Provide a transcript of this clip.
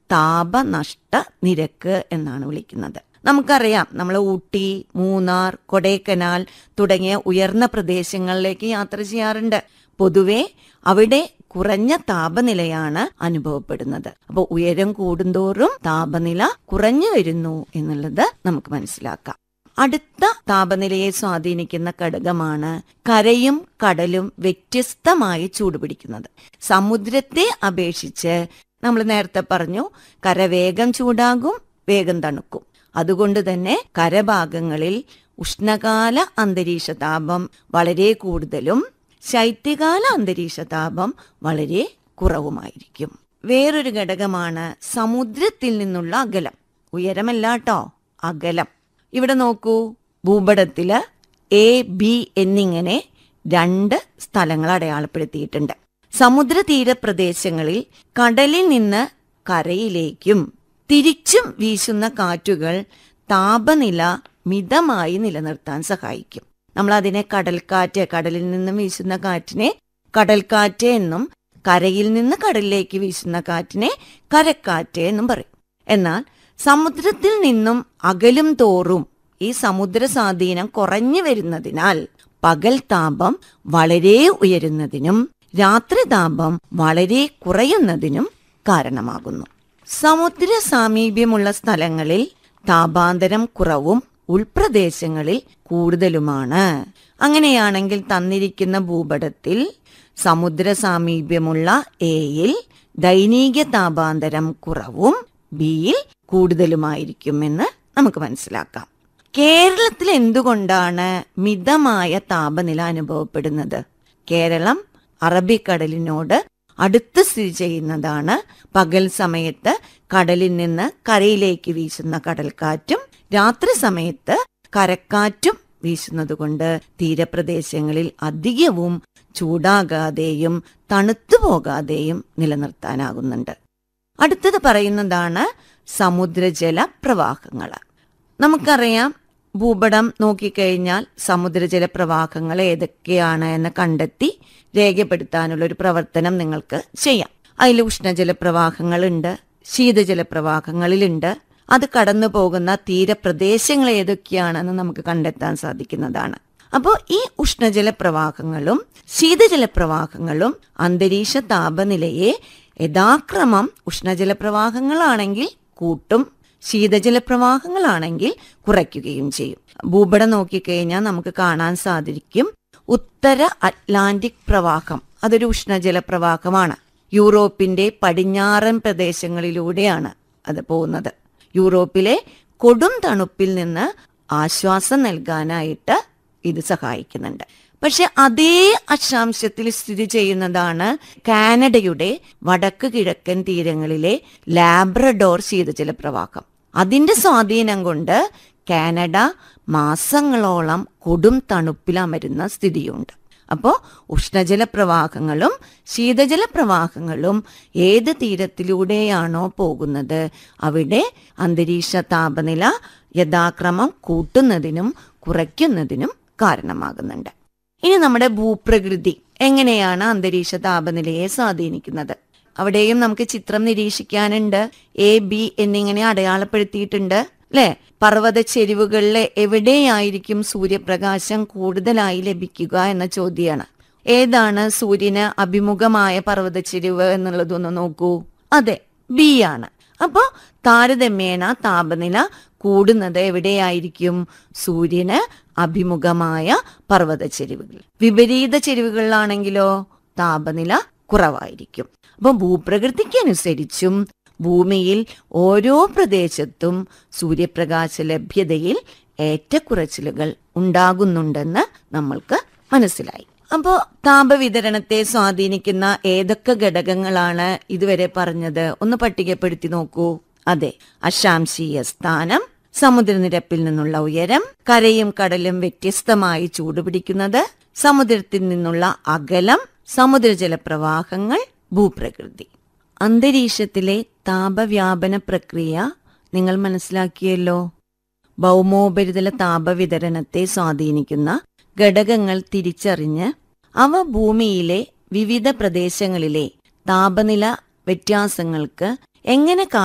താപനഷ്ട നിരക്ക് എന്നാണ് വിളിക്കുന്നത് നമുക്കറിയാം നമ്മൾ ഊട്ടി മൂന്നാർ കൊടൈക്കനാൽ തുടങ്ങിയ ഉയർന്ന പ്രദേശങ്ങളിലേക്ക് യാത്ര ചെയ്യാറുണ്ട് പൊതുവെ അവിടെ കുറഞ്ഞ താപനിലയാണ് അനുഭവപ്പെടുന്നത് അപ്പോൾ ഉയരം കൂടുന്തോറും താപനില കുറഞ്ഞു വരുന്നു എന്നുള്ളത് നമുക്ക് മനസ്സിലാക്കാം അടുത്ത താപനിലയെ സ്വാധീനിക്കുന്ന ഘടകമാണ് കരയും കടലും വ്യത്യസ്തമായി ചൂടുപിടിക്കുന്നത് സമുദ്രത്തെ അപേക്ഷിച്ച് നമ്മൾ നേരത്തെ പറഞ്ഞു കര വേഗം ചൂടാകും വേഗം തണുക്കും അതുകൊണ്ട് തന്നെ കരഭാഗങ്ങളിൽ ഉഷ്ണകാല അന്തരീക്ഷ താപം വളരെ കൂടുതലും ശൈത്യകാല അന്തരീക്ഷ താപം വളരെ കുറവുമായിരിക്കും വേറൊരു ഘടകമാണ് സമുദ്രത്തിൽ നിന്നുള്ള അകലം ഉയരമല്ലാട്ടോ അകലം ഇവിടെ നോക്കൂ ഭൂപടത്തില് എ ബി എന്നിങ്ങനെ രണ്ട് സ്ഥലങ്ങൾ അടയാളപ്പെടുത്തിയിട്ടുണ്ട് സമുദ്രതീര പ്രദേശങ്ങളിൽ കടലിൽ നിന്ന് കരയിലേക്കും തിരിച്ചും വീശുന്ന കാറ്റുകൾ താപനില മിതമായി നിലനിർത്താൻ സഹായിക്കും നമ്മൾ അതിനെ കടൽക്കാറ്റ് കടലിൽ നിന്നും വീശുന്ന കാറ്റിനെ കടൽക്കാറ്റ് എന്നും കരയിൽ നിന്ന് കടലിലേക്ക് വീശുന്ന കാറ്റിനെ കരക്കാറ്റ് എന്നും പറയും എന്നാൽ സമുദ്രത്തിൽ നിന്നും അകലും തോറും ഈ സമുദ്ര സ്വാധീനം കുറഞ്ഞു വരുന്നതിനാൽ പകൽ താപം വളരെ ഉയരുന്നതിനും രാത്രി താപം വളരെ കുറയുന്നതിനും കാരണമാകുന്നു സമുദ്ര സാമീപ്യമുള്ള സ്ഥലങ്ങളിൽ താപാന്തരം കുറവും ഉൾപ്രദേശങ്ങളിൽ കൂടുതലുമാണ് അങ്ങനെയാണെങ്കിൽ തന്നിരിക്കുന്ന ഭൂപടത്തിൽ സമുദ്ര സാമീപ്യമുള്ള എയിൽ ദൈനിക താപാന്തരം കുറവും ബിയിൽ കൂടുതലുമായിരിക്കുമെന്ന് നമുക്ക് മനസ്സിലാക്കാം കേരളത്തിൽ എന്തുകൊണ്ടാണ് മിതമായ താപനില അനുഭവപ്പെടുന്നത് കേരളം അറബിക്കടലിനോട് അടുത്ത് സ്ഥിതി ചെയ്യുന്നതാണ് പകൽ സമയത്ത് കടലിൽ നിന്ന് കരയിലേക്ക് വീശുന്ന കടൽക്കാറ്റും രാത്രി സമയത്ത് കരക്കാറ്റും വീശുന്നതുകൊണ്ട് തീരപ്രദേശങ്ങളിൽ അധികവും ചൂടാകാതെയും തണുത്തു പോകാതെയും നിലനിർത്താനാകുന്നുണ്ട് അടുത്തത് പറയുന്നതാണ് സമുദ്രജല പ്രവാഹങ്ങൾ നമുക്കറിയാം ഭൂപടം നോക്കിക്കഴിഞ്ഞാൽ സമുദ്രജല പ്രവാഹങ്ങൾ ഏതൊക്കെയാണ് എന്ന് കണ്ടെത്തി രേഖപ്പെടുത്താനുള്ള ഒരു പ്രവർത്തനം നിങ്ങൾക്ക് ചെയ്യാം അതിൽ ഉഷ്ണജല പ്രവാഹങ്ങളുണ്ട് ശീതജല പ്രവാഹങ്ങളിലുണ്ട് അത് കടന്നു പോകുന്ന തീരപ്രദേശങ്ങൾ ഏതൊക്കെയാണെന്ന് നമുക്ക് കണ്ടെത്താൻ സാധിക്കുന്നതാണ് അപ്പോൾ ഈ ഉഷ്ണജല പ്രവാഹങ്ങളും ശീതജല പ്രവാഹങ്ങളും അന്തരീക്ഷ താപനിലയെ യഥാക്രമം ഉഷ്ണജല പ്രവാഹങ്ങളാണെങ്കിൽ കൂട്ടും ശീതജല പ്രവാഹങ്ങളാണെങ്കിൽ കുറയ്ക്കുകയും ചെയ്യും ഭൂപടം നോക്കിക്കഴിഞ്ഞാൽ നമുക്ക് കാണാൻ സാധിക്കും ഉത്തര അറ്റ്ലാന്റിക് പ്രവാഹം അതൊരു ഉഷ്ണജല പ്രവാഹമാണ് യൂറോപ്പിന്റെ പടിഞ്ഞാറൻ പ്രദേശങ്ങളിലൂടെയാണ് അത് പോകുന്നത് യൂറോപ്പിലെ കൊടും തണുപ്പിൽ നിന്ന് ആശ്വാസം നൽകാനായിട്ട് ഇത് സഹായിക്കുന്നുണ്ട് പക്ഷെ അതേ അക്ഷാംശത്തിൽ സ്ഥിതി ചെയ്യുന്നതാണ് കാനഡയുടെ വടക്ക് കിഴക്കൻ തീരങ്ങളിലെ ലാബ്രഡോർ ശീതജല പ്രവാഹം അതിന്റെ സ്വാധീനം കൊണ്ട് കാനഡ മാസങ്ങളോളം കൊടും തണുപ്പിലമരുന്ന സ്ഥിതിയുണ്ട് അപ്പോൾ ഉഷ്ണജല പ്രവാഹങ്ങളും ശീതജല പ്രവാഹങ്ങളും ഏത് തീരത്തിലൂടെയാണോ പോകുന്നത് അവിടെ അന്തരീക്ഷ താപനില യഥാക്രമം കൂട്ടുന്നതിനും കുറയ്ക്കുന്നതിനും കാരണമാകുന്നുണ്ട് ഇനി നമ്മുടെ ഭൂപ്രകൃതി എങ്ങനെയാണ് അന്തരീക്ഷ താപനിലയെ സ്വാധീനിക്കുന്നത് അവിടെയും നമുക്ക് ചിത്രം നിരീക്ഷിക്കാനുണ്ട് എ ബി എന്നിങ്ങനെ അടയാളപ്പെടുത്തിയിട്ടുണ്ട് അല്ലെ പർവ്വത ചെരിവുകളിൽ എവിടെയായിരിക്കും സൂര്യപ്രകാശം കൂടുതലായി ലഭിക്കുക എന്ന ചോദ്യമാണ് ഏതാണ് സൂര്യന് അഭിമുഖമായ പർവ്വത ചെരിവ് എന്നുള്ളതൊന്ന് നോക്കൂ അതെ ബി ആണ് അപ്പോ താരതമ്യേന താപനില കൂടുന്നത് എവിടെയായിരിക്കും സൂര്യന് അഭിമുഖമായ പർവ്വത ചെരിവുകൾ വിപരീത ചെരിവുകളിലാണെങ്കിലോ താപനില കുറവായിരിക്കും അപ്പൊ ഭൂപ്രകൃതിക്കനുസരിച്ചും ഭൂമിയിൽ ഓരോ പ്രദേശത്തും സൂര്യപ്രകാശ ലഭ്യതയിൽ ഏറ്റക്കുറച്ചിലുകൾ ഉണ്ടാകുന്നുണ്ടെന്ന് നമ്മൾക്ക് മനസ്സിലായി അപ്പോ താപവിതരണത്തെ സ്വാധീനിക്കുന്ന ഏതൊക്കെ ഘടകങ്ങളാണ് ഇതുവരെ പറഞ്ഞത് ഒന്ന് പട്ടികപ്പെടുത്തി നോക്കൂ അതെ അശാംശീയ സ്ഥാനം സമുദ്രനിരപ്പിൽ നിന്നുള്ള ഉയരം കരയും കടലും വ്യത്യസ്തമായി ചൂടുപിടിക്കുന്നത് സമുദ്രത്തിൽ നിന്നുള്ള അകലം സമുദ്രജല പ്രവാഹങ്ങൾ ഭൂപ്രകൃതി അന്തരീക്ഷത്തിലെ താപവ്യാപന പ്രക്രിയ നിങ്ങൾ മനസ്സിലാക്കിയല്ലോ ഭൗമോപരിതല താപവിതരണത്തെ സ്വാധീനിക്കുന്ന ഘടകങ്ങൾ തിരിച്ചറിഞ്ഞ് അവ ഭൂമിയിലെ വിവിധ പ്രദേശങ്ങളിലെ താപനില വ്യത്യാസങ്ങൾക്ക് എങ്ങനെ